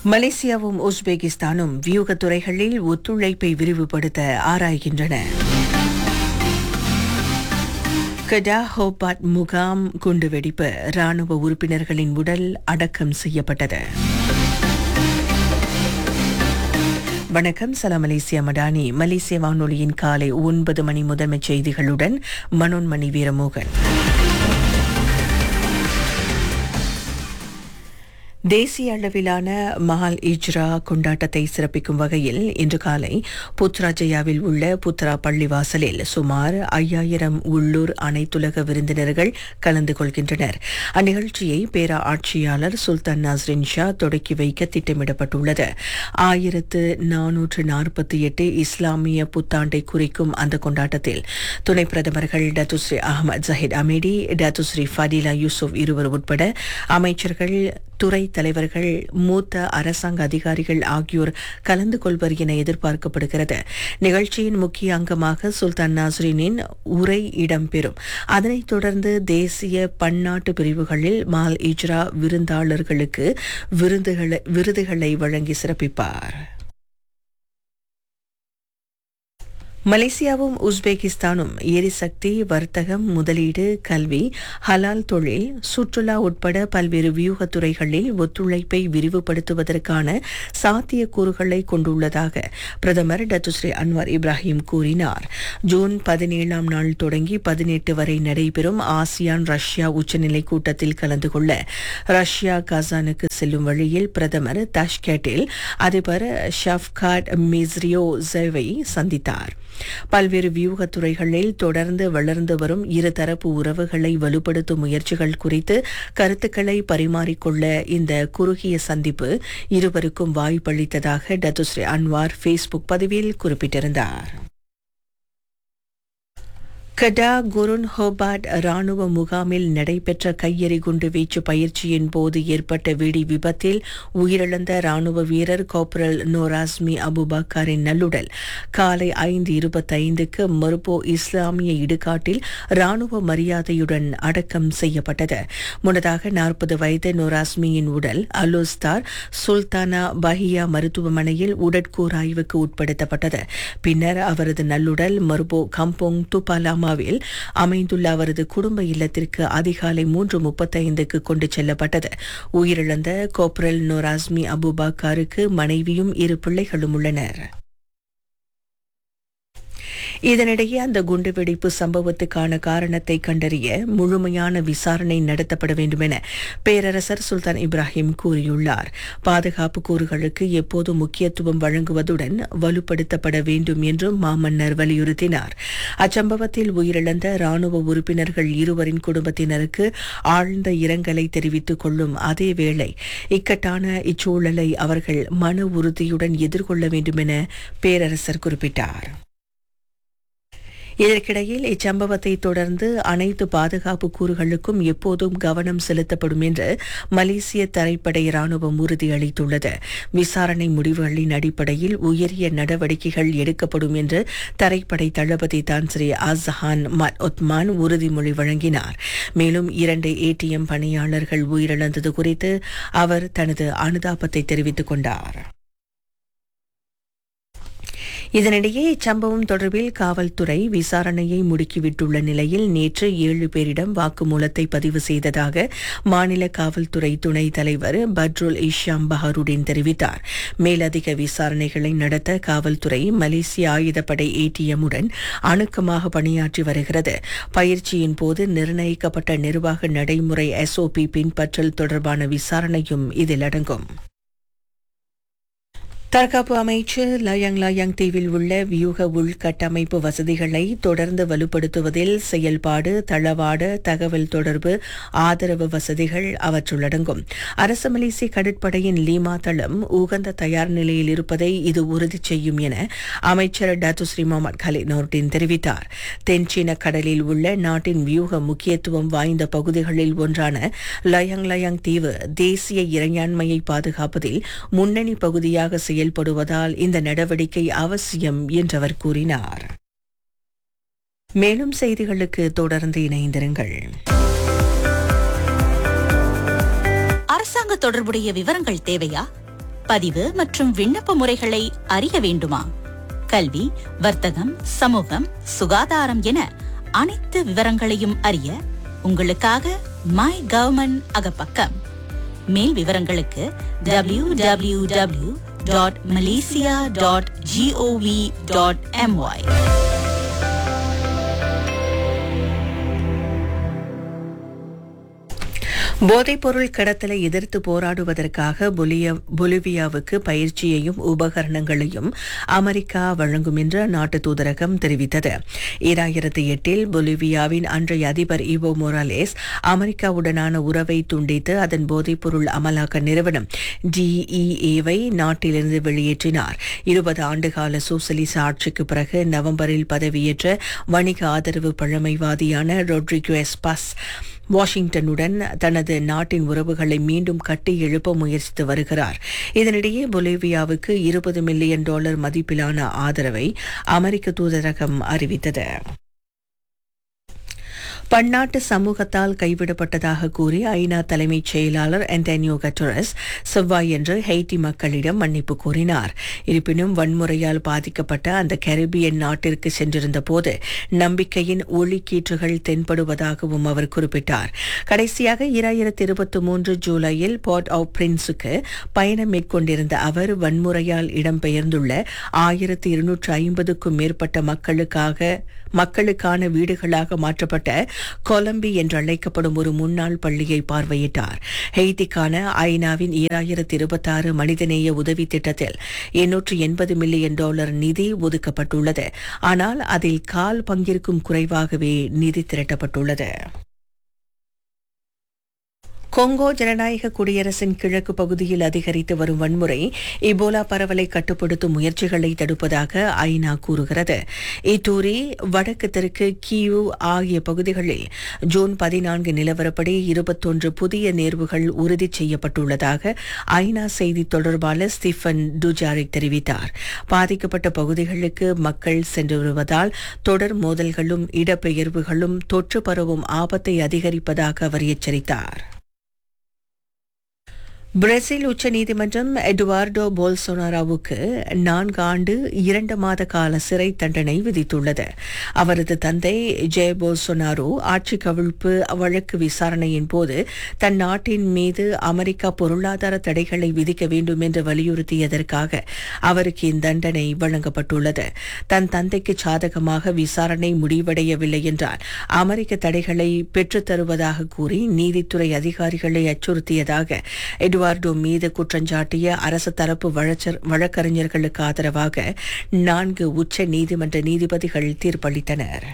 மலேசியாவும் உஸ்பெகிஸ்தானும் வியூக துறைகளில் ஒத்துழைப்பை விரிவுபடுத்த ஆராய்கின்றன கடா ஹோபாட் முகாம் குண்டுவெடிப்பு ராணுவ உறுப்பினர்களின் உடல் அடக்கம் செய்யப்பட்டது வணக்கம் சலாம் மலேசியா மடானி மலேசிய வானொலியின் காலை ஒன்பது மணி முதன்மைச் செய்திகளுடன் மனோன்மணி வீரமோகன் தேசிய அளவிலான மஹால் இஜ்ரா கொண்டாட்டத்தை சிறப்பிக்கும் வகையில் இன்று காலை புத்ராஜயாவில் உள்ள புத்ரா பள்ளிவாசலில் சுமார் ஐயாயிரம் உள்ளூர் அனைத்துலக விருந்தினர்கள் கலந்து கொள்கின்றனர் அந்நிகழ்ச்சியை பேரா ஆட்சியாளர் சுல்தான் நஸ்ரின் ஷா தொடக்கி வைக்க திட்டமிடப்பட்டுள்ளது ஆயிரத்து நானூற்று நாற்பத்தி எட்டு இஸ்லாமிய புத்தாண்டை குறிக்கும் அந்த கொண்டாட்டத்தில் துணை பிரதமர்கள் Datuk Seri Ahmad Zahid Hamidi Datuk Seri Fadillah Yusof இருவர் உட்பட அமைச்சர்கள் துறை தலைவர்கள் மூத்த அரசாங்க அதிகாரிகள் ஆகியோர் கலந்து கொள்வர் என எதிர்பார்க்கப்படுகிறது நிகழ்ச்சியின் முக்கிய அங்கமாக சுல்தான் நாஸ்ரினின் உரை இடம்பெறும் அதனைத் தொடர்ந்து தேசிய பன்னாட்டு பிரிவுகளில் மால் இஜ்ரா விருந்தாளர்களுக்கு விருதுகளை விருதுகளை வழங்கி சிறப்பிப்பார் மலேசியாவும் உஸ்பெகிஸ்தானும் எரிசக்தி வர்த்தகம் முதலீடு கல்வி ஹலால் தொழில் சுற்றுலா உட்பட பல்வேறு வியூக துறைகளில் ஒத்துழைப்பை விரிவுபடுத்துவதற்கான சாத்தியக்கூறுகளை கொண்டுள்ளதாக பிரதமர் டத்துஸ்ரீ அன்வர் இப்ராஹிம் கூறினார் ஜூன் பதினேழாம் நாள் தொடங்கி பதினெட்டு வரை நடைபெறும் ஆசியான் ரஷ்யா உச்சநிலை கூட்டத்தில் கலந்து கொள்ள ரஷ்யா கசானுக்கு செல்லும் வழியில் பிரதமர் தாஷ்கேட்டில் அதிபர் ஷப்காட் மிஸ்ரியோ ஜெவை சந்தித்தார் பல்வேறு வியூக துறைகளில் தொடர்ந்து வளர்ந்து வரும் இருதரப்பு உறவுகளை வலுப்படுத்தும் முயற்சிகள் குறித்து கருத்துக்களை பரிமாறிக்கொள்ள இந்த குறுகிய சந்திப்பு இருவருக்கும் வாய்ப்பளித்ததாக டத்துஸ்ரீ அன்வார் ஃபேஸ்புக் பதிவில் குறிப்பிட்டிருந்தார் கடா குருன் ஹோபாட் ராணுவ முகாமில் நடைபெற்ற கையெறி குண்டு வீச்சு பயிற்சியின் போது ஏற்பட்ட வெடி விபத்தில் உயிரிழந்த ராணுவ வீரர் கோப்ரல் நோராஸ்மி அபுபக்கரின் நல்லுடல் காலை ஐந்து இருபத்தைந்துக்கு மறுப்போ இஸ்லாமிய இடுகாட்டில் ராணுவ மரியாதையுடன் அடக்கம் செய்யப்பட்டது முன்னதாக நாற்பது வயது நோராஸ்மியின் உடல் அலோஸ்தார் சுல்தானா பஹியா மருத்துவமனையில் உடற்கூறாய்வுக்கு உட்படுத்தப்பட்டது பின்னர் அவரது நல்லுடல் மறுபோ கம்போங் துபாலாமா ஜமாவில் அமைந்துள்ள அவரது குடும்ப இல்லத்திற்கு அதிகாலை மூன்று முப்பத்தைந்துக்கு கொண்டு செல்லப்பட்டது உயிரிழந்த கோப்ரல் நோராஸ்மி அபுபாக்காருக்கு மனைவியும் இரு பிள்ளைகளும் உள்ளனர் இதனிடையே அந்த குண்டுவெடிப்பு சம்பவத்துக்கான காரணத்தை கண்டறிய முழுமையான விசாரணை நடத்தப்பட வேண்டும் என பேரரசர் சுல்தான் இப்ராஹிம் கூறியுள்ளார் பாதுகாப்பு கூறுகளுக்கு எப்போதும் முக்கியத்துவம் வழங்குவதுடன் வலுப்படுத்தப்பட வேண்டும் என்றும் மாமன்னர் வலியுறுத்தினார் அச்சம்பவத்தில் உயிரிழந்த ராணுவ உறுப்பினர்கள் இருவரின் குடும்பத்தினருக்கு ஆழ்ந்த இரங்கலை தெரிவித்துக் கொள்ளும் அதேவேளை இக்கட்டான இச்சூழலை அவர்கள் மன உறுதியுடன் எதிர்கொள்ள வேண்டும் என பேரரசர் குறிப்பிட்டார் இதற்கிடையில் இச்சம்பவத்தை தொடர்ந்து அனைத்து பாதுகாப்பு கூறுகளுக்கும் எப்போதும் கவனம் செலுத்தப்படும் என்று மலேசிய தரைப்படை ராணுவம் உறுதியளித்துள்ளது விசாரணை முடிவுகளின் அடிப்படையில் உயரிய நடவடிக்கைகள் எடுக்கப்படும் என்று தரைப்படை தளபதி தான் ஸ்ரீ அஸ்ஹான் மட் ஒத்மான் உறுதிமொழி வழங்கினார் மேலும் இரண்டு ஏடிஎம் பணியாளர்கள் உயிரிழந்தது குறித்து அவர் தனது அனுதாபத்தை தெரிவித்துக் கொண்டார் இதனிடையே இச்சம்பவம் தொடர்பில் காவல்துறை விசாரணையை முடுக்கிவிட்டுள்ள நிலையில் நேற்று ஏழு பேரிடம் வாக்குமூலத்தை பதிவு செய்ததாக மாநில காவல்துறை துணைத் தலைவர் பட்ருல் இஷாம் பஹருடின் தெரிவித்தார் மேலதிக விசாரணைகளை நடத்த காவல்துறை மலேசிய ஆயுதப்படை ஏடிஎம்முடன் அணுக்கமாக பணியாற்றி வருகிறது பயிற்சியின் போது நிர்ணயிக்கப்பட்ட நிர்வாக நடைமுறை எஸ்ஓபி பின்பற்றல் தொடர்பான விசாரணையும் இதில் அடங்கும் தற்காப்பு அமைச்சர் லயாங் லயாங் தீவில் உள்ள வியூக உள்கட்டமைப்பு வசதிகளை தொடர்ந்து வலுப்படுத்துவதில் செயல்பாடு தளவாட தகவல் தொடர்பு ஆதரவு வசதிகள் அவற்றுள்ளடங்கும் அரசு மலேசிய கடற்படையின் லீமா தளம் உகந்த தயார் நிலையில் இருப்பதை இது உறுதி செய்யும் என அமைச்சர் டாத்துஸ்ரீ முகமது கலீத் நோர்டின் தெரிவித்தார் தென்சீன கடலில் உள்ள நாட்டின் வியூக முக்கியத்துவம் வாய்ந்த பகுதிகளில் ஒன்றான லயாங் லயாங் தீவு தேசிய இறையாண்மையை பாதுகாப்பதில் முன்னணி பகுதியாக செயல் செயல்படுவதால் இந்த நடவடிக்கை அவசியம் என்று அவர் கூறினார் மேலும் செய்திகளுக்கு தொடர்ந்து இணைந்திருங்கள் அரசாங்க தொடர்புடைய விவரங்கள் தேவையா பதிவு மற்றும் விண்ணப்ப முறைகளை அறிய வேண்டுமா கல்வி வர்த்தகம் சமூகம் சுகாதாரம் என அனைத்து விவரங்களையும் அறிய உங்களுக்காக மை கவர்மெண்ட் அகப்பக்கம் மேல் விவரங்களுக்கு W W W dot Malaysia dot gov dot my போதைப்பொருள் கடத்தலை எதிர்த்து போராடுவதற்காக பொலிய- பொலிவியாவுக்கு பயிற்சியையும் உபகரணங்களையும் அமெரிக்கா வழங்கும் என்று அந்நாட்டு தூதரகம் தெரிவித்தது ஈராயிரத்தி எட்டில் பொலிவியாவின் அன்றைய அதிபர் இவோ மொராலேஸ் அமெரிக்காவுடனான உறவை துண்டித்து அதன் போதைப்பொருள் அமலாக்க நிறுவனம் டிஇஏவை நாட்டிலிருந்து வெளியேற்றினார் இருபது ஆண்டுகால சோசலிச ஆட்சிக்கு பிறகு நவம்பரில் பதவியேற்ற வணிக ஆதரவு பழமைவாதியான ரொட்ரிகோ எஸ்பாஸ் வாஷிங்டனுடன் தனது நாட்டின் உறவுகளை மீண்டும் கட்டி எழுப்ப முயற்சித்து வருகிறார் இதனிடையே பொலிவியாவுக்கு இருபது மில்லியன் டாலர் மதிப்பிலான ஆதரவை அமெரிக்க தூதரகம் அறிவித்தது பன்னாட்டு சமூகத்தால் கைவிடப்பட்டதாக கூறி ஐநா தலைமைச் செயலாளர் அன்டனியோ கட்டரஸ் செவ்வாயன்று ஹெய்டி மக்களிடம் மன்னிப்பு கோரினார் இருப்பினும் வன்முறையால் பாதிக்கப்பட்ட அந்த கரிபியன் நாட்டிற்கு சென்றிருந்த போது நம்பிக்கையின் ஒளிக்கீற்றுகள் தென்படுவதாகவும் அவர் குறிப்பிட்டார் கடைசியாக இராயிரத்தி இருபத்தி மூன்று ஜூலையில் போர்ட் ஆஃப் பிரின்ஸுக்கு பயணம் மேற்கொண்டிருந்த அவர் வன்முறையால் இடம்பெயர்ந்துள்ள ஆயிரத்தி இருநூற்று ஐம்பதுக்கும் மேற்பட்ட மக்களுக்காக மக்களுக்கான வீடுகளாக மாற்றப்பட்ட கொலம்பி என்று அழைக்கப்படும் ஒரு முன்னாள் பள்ளியை பார்வையிட்டார் ஹெய்திக்கான ஐநாவின் ஈராயிரத்தி இருபத்தாறு மனிதநேய உதவி திட்டத்தில் எண்ணூற்று எண்பது மில்லியன் டாலர் நிதி ஒதுக்கப்பட்டுள்ளது ஆனால் அதில் கால் பங்கிற்கும் குறைவாகவே நிதி திரட்டப்பட்டுள்ளது கொங்கோ ஜனநாயக குடியரசின் கிழக்கு பகுதியில் அதிகரித்து வரும் வன்முறை இபோலா பரவலை கட்டுப்படுத்தும் முயற்சிகளை தடுப்பதாக ஐநா கூறுகிறது இத்தூரி வடக்கு தெற்கு கியூ ஆகிய பகுதிகளில் ஜூன் பதினான்கு நிலவரப்படி இருபத்தொன்று புதிய நேர்வுகள் உறுதி செய்யப்பட்டுள்ளதாக ஐநா செய்தி தொடர்பாளர் ஸ்டீஃபன் டுஜாரிக் தெரிவித்தார் பாதிக்கப்பட்ட பகுதிகளுக்கு மக்கள் சென்று வருவதால் தொடர் மோதல்களும் இடப்பெயர்வுகளும் தொற்று பரவும் ஆபத்தை அதிகரிப்பதாக அவர் எச்சரித்தார் பிரேசில் உச்சநீதிமன்றம் எட்வார்டோ போல்சோனாரோவுக்கு நான்கு ஆண்டு இரண்டு மாத கால சிறை தண்டனை விதித்துள்ளது அவரது தந்தை ஜெய போல்சோனாரோ ஆட்சி கவிழ்ப்பு வழக்கு விசாரணையின் போது தன் நாட்டின் மீது அமெரிக்கா பொருளாதார தடைகளை விதிக்க வேண்டும் என்று வலியுறுத்தியதற்காக அவருக்கு இத்தண்டனை வழங்கப்பட்டுள்ளது தன் தந்தைக்கு சாதகமாக விசாரணை முடிவடையவில்லை என்றால் அமெரிக்க தடைகளை பெற்றுத் தருவதாக கூறி நீதித்துறை அதிகாரிகளை அச்சுறுத்தியதாக எட்வார்டோ மீது குற்றஞ்சாட்டிய அரசு தரப்பு வழச்சர்- வழக்கறிஞர்களுக்கு ஆதரவாக நான்கு உச்ச நீதிமன்ற நீதிபதிகள் தீர்ப்பளித்தனர்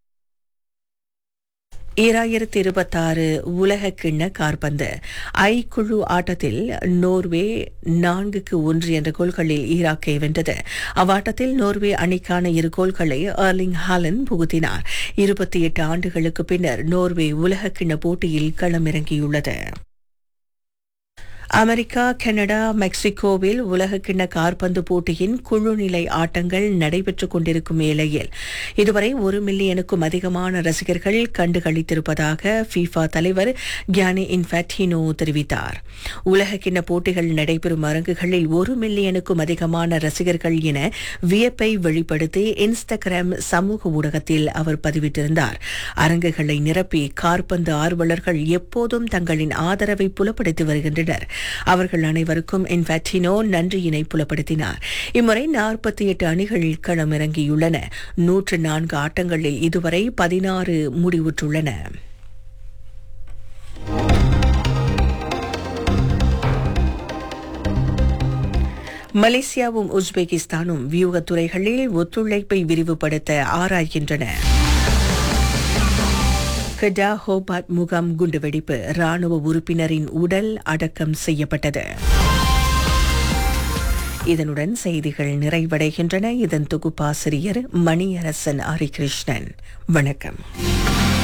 ஈராயிரத்தி இருபத்தாறு உலக கிண்ண கார்பந்து ஐ குழு ஆட்டத்தில் நோர்வே நான்குக்கு ஒன்று என்ற கோல்களில் ஈராக்கை வென்றது அவ்வாட்டத்தில் நோர்வே அணிக்கான இரு கோல்களை எர்லிங் ஹாலன் புகுத்தினார் இருபத்தி எட்டு ஆண்டுகளுக்கு பின்னர் நோர்வே உலக கிண்ண போட்டியில் களமிறங்கியுள்ளது அமெரிக்கா கனடா மெக்சிகோவில் உலகக்கிண்ண காற்பந்து போட்டியின் குழு நிலை ஆட்டங்கள் நடைபெற்றுக் கொண்டிருக்கும் வேளையில் இதுவரை ஒரு மில்லியனுக்கும் அதிகமான ரசிகர்கள் கண்டுகளித்திருப்பதாக ஃபீஃபா தலைவர் கியானி இன்ஃபாட்டினோ தெரிவித்தார் உலகக்கிண்ண போட்டிகள் நடைபெறும் அரங்குகளில் ஒரு மில்லியனுக்கும் அதிகமான ரசிகர்கள் என வியப்பை வெளிப்படுத்தி இன்ஸ்டாகிராம் சமூக ஊடகத்தில் அவர் பதிவிட்டிருந்தார் அரங்குகளை நிரப்பி காற்பந்து ஆர்வலர்கள் எப்போதும் தங்களின் ஆதரவை புலப்படுத்தி வருகின்றனர் அவர்கள் அனைவருக்கும் இன்ஃபாட்டினோ நன்றியினை புலப்படுத்தினார் இம்முறை நாற்பத்தி எட்டு அணிகள் களமிறங்கியுள்ளன நூற்று நான்கு ஆட்டங்களில் இதுவரை பதினாறு முடிவுற்றுள்ளன மலேசியாவும் உஸ்பெகிஸ்தானும் வியூகத் துறைகளில் ஒத்துழைப்பை விரிவுபடுத்த ஆராய்கின்றன கெடா ஹோபாட் முகாம் குண்டுவெடிப்பு ராணுவ உறுப்பினரின் உடல் அடக்கம் செய்யப்பட்டது இதனுடன் செய்திகள் நிறைவடைகின்றன இதன் தொகுப்பாசிரியர் மணியரசன் ஹரிகிருஷ்ணன் வணக்கம்